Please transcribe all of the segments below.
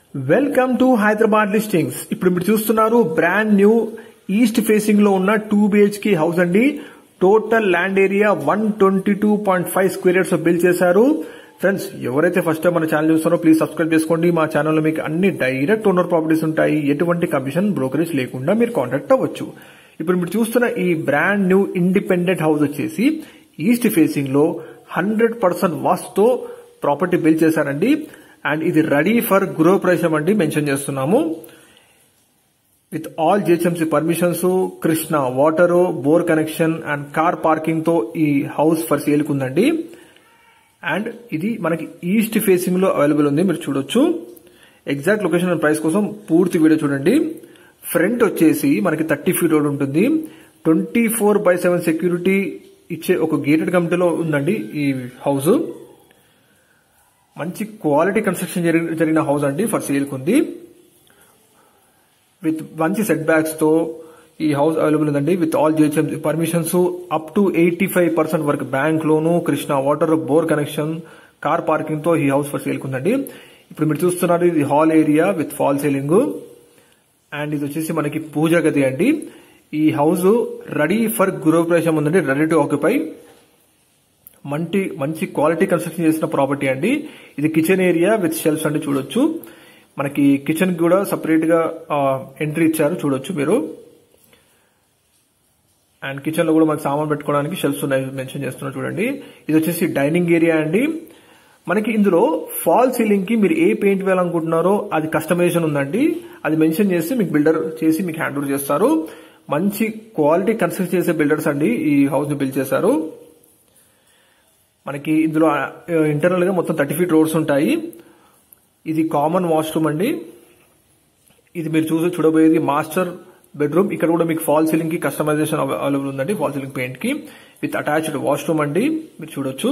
welcome to Hyderabad listings ఇప్పుడు మీరు చూస్తున్నారు బ్రాండ్ న్యూ ఈస్ట్ ఫేసింగ్ లో ఉన్న టూ బిహెచ్కే హౌస్ అండి total land area one twenty two point five square yards build చేశారు ఫ్రెండ్స్ ఎవరైతే ఫస్ట్ టైం మన ఛానల్ చూస్తారో ప్లీజ్ సబ్స్క్రైబ్ చేసుకోండి మా ఛానల్లో మీకు అన్ని డైరెక్ట్ ఓనర్ ప్రాపర్టీస్ ఉంటాయి ఎటువంటి కమిషన్ బ్రోకరేజ్ లేకుండా మీరు కాంటాక్ట్ అవ్వచ్చు ఇప్పుడు మీరు చూస్తున్న ఈ బ్రాండ్ న్యూ ఇండిపెండెంట్ హౌస్ వచ్చేసి ఈస్ట్ ఫేసింగ్ లో హండ్రెడ్ పర్సెంట్ వాస్తో ప్రాపర్టీ బిల్ చేశారండి అండ్ ఇది రెడీ ఫర్ గృహప్రవేశం అండి మెన్షన్ చేస్తున్నాము with all GHMC permissions Krishna water bore connection and car parking తో ఈ హౌస్ ఫర్ సేల్ ఉందండి అండ్ ఇది మనకి ఈస్ట్ ఫేసింగ్ లో అవైలబుల్ ఉంది మీరు చూడొచ్చు ఎగ్జాక్ట్ లొకేషన్ అండ్ ప్రైస్ కోసం పూర్తి వీడియో చూడండి ఫ్రంట్ వచ్చేసి మనకి థర్టీ ఫీట్ రోడ్ ఉంటుంది twenty four by seven security ఇచ్చే ఒక గేటెడ్ కమిటీలో ఉందండి ఈ హౌస్ మంచి క్వాలిటీ కన్స్ట్రక్షన్ జరిగిన హౌస్ అండి ఫర్ సేల్ ఉంది విత్ మంచి సెట్ బ్యాక్స్ తో ఈ హౌస్ అవైలబుల్ ఉందండి with all GHM permissions up to eighty five percent వరకు bank loan Krishna water bore connection car parking తో ఈ హౌస్ ఫర్ సేల్ ఉందండి ఇప్పుడు మీరు చూస్తున్నారు ఇది hall area with fall ceiling and ఇది వచ్చేసి మనకి పూజ గది అండి ఈ హౌస్ రెడీ ఫర్ గృహప్రవేశం ఉందండి రెడీ టు ఆక్యుపై మంచి మంచి క్వాలిటీ కన్స్ట్రక్షన్ చేసిన ప్రాపర్టీ అండి ఇది కిచెన్ ఏరియా విత్ షెల్ఫ్స్ అండి చూడొచ్చు మనకి కిచెన్ కూడా సపరేట్ గా ఎంట్రీ ఇచ్చారు చూడొచ్చు మీరు అండ్ కిచెన్ లో కూడా మనకి సామాన్ పెట్టుకోవడానికి షెల్ఫ్స్ ఉన్నాయి మెన్షన్ చేస్తున్నారు చూడండి ఇది వచ్చేసి డైనింగ్ ఏరియా అండి మనకి ఇందులో ఫాల్ సీలింగ్ కి మీరు ఏ పెయింట్ వేయాలనుకుంటున్నారో అది కస్టమైజేషన్ ఉందండి అది మెన్షన్ చేసి మీకు బిల్డర్ చేసి మీకు హ్యాండ్ ఓవర్ చేస్తారు మంచి క్వాలిటీ కన్స్ట్రక్ట్ చేసే బిల్డర్స్ అండి ఈ హౌస్ ని బిల్డ్ చేశారు మనకి ఇందులో ఇంటర్నల్ గా మొత్తం థర్టీ ఫీట్ రోడ్స్ ఉంటాయి ఇది కామన్ వాష్రూమ్ అండి ఇది మీరు చూసి చూడబోయేది మాస్టర్ బెడ్రూమ్ ఇక్కడ కూడా మీకు ఫాల్ సీలింగ్ కి కస్టమైజేషన్ అవైలబుల్ ఉందండి ఫాల్ సీలింగ్ పెయింట్ కి విత్ అటాచ్డ్ వాష్రూమ్ అండి మీరు చూడొచ్చు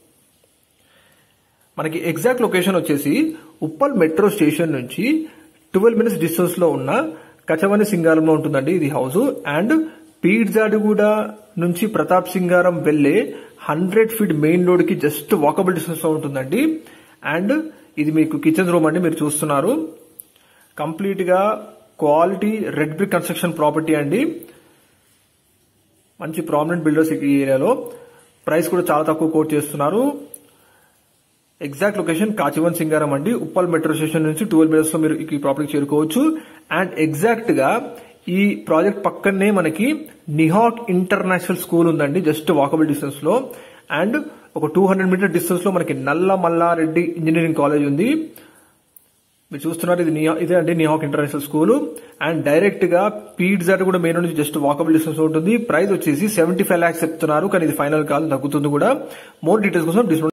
మనకి ఎగ్జాక్ట్ లొకేషన్ వచ్చేసి ఉప్పల్ మెట్రో స్టేషన్ నుంచి ట్వెల్వ్ మినిట్స్ డిస్టెన్స్ లో ఉన్న కచవని సింగారంలో ఉంటుందండి ఇది హౌస్ అండ్ పీడ్జాడిగూడ నుంచి ప్రతాప్ సింగారం వెళ్లే హండ్రెడ్ ఫీట్ మెయిన్ రోడ్ కి జస్ట్ వాకబుల్ డిస్టెన్స్ లో ఉంటుందండి అండ్ ఇది మీకు కిచెన్ రూమ్ అండి మీరు చూస్తున్నారు కంప్లీట్ గా quality red brick construction property అండి మంచి ప్రామినెంట్ బిల్డర్స్ ఈ ఏరియాలో ప్రైస్ కూడా చాలా తక్కువ కోట్ చేస్తున్నారు ఎగ్జాక్ట్ లొకేషన్ కాచివన్ సింగారం అండి ఉప్పల్ మెట్రో స్టేషన్ నుంచి ట్వెల్వ్ మినిట్స్ లో మీరు ఈ ప్రాపర్టీ చేరుకోవచ్చు అండ్ ఎగ్జాక్ట్ గా ఈ ప్రాజెక్ట్ పక్కనే మనకి నిహాక్ ఇంటర్నేషనల్ స్కూల్ ఉందండి జస్ట్ వాకబుల్ డిస్టెన్స్ లో అండ్ ఒక టూ హండ్రెడ్ మీటర్ డిస్టెన్స్ లో మనకి నల్ల మల్లారెడ్డి ఇంజనీరింగ్ కాలేజ్ ఉంది మీరు చూస్తున్నారు ఇది ఇదే అండి Nihak international school and direct గా పీడ్జాట్ కూడా మెయిన్ నుంచి జస్ట్ వాకబుల్ డిస్టెన్స్ ఉంటుంది ప్రైస్ వచ్చేసి సెవెంటీ ఫైవ్ లాక్స్ చెప్తున్నారు కానీ ఇది ఫైనల్ కాల్ తగ్గుతుంది కూడా మోర్ డీటెయిల్స్ కోసం డిస్కౌంట్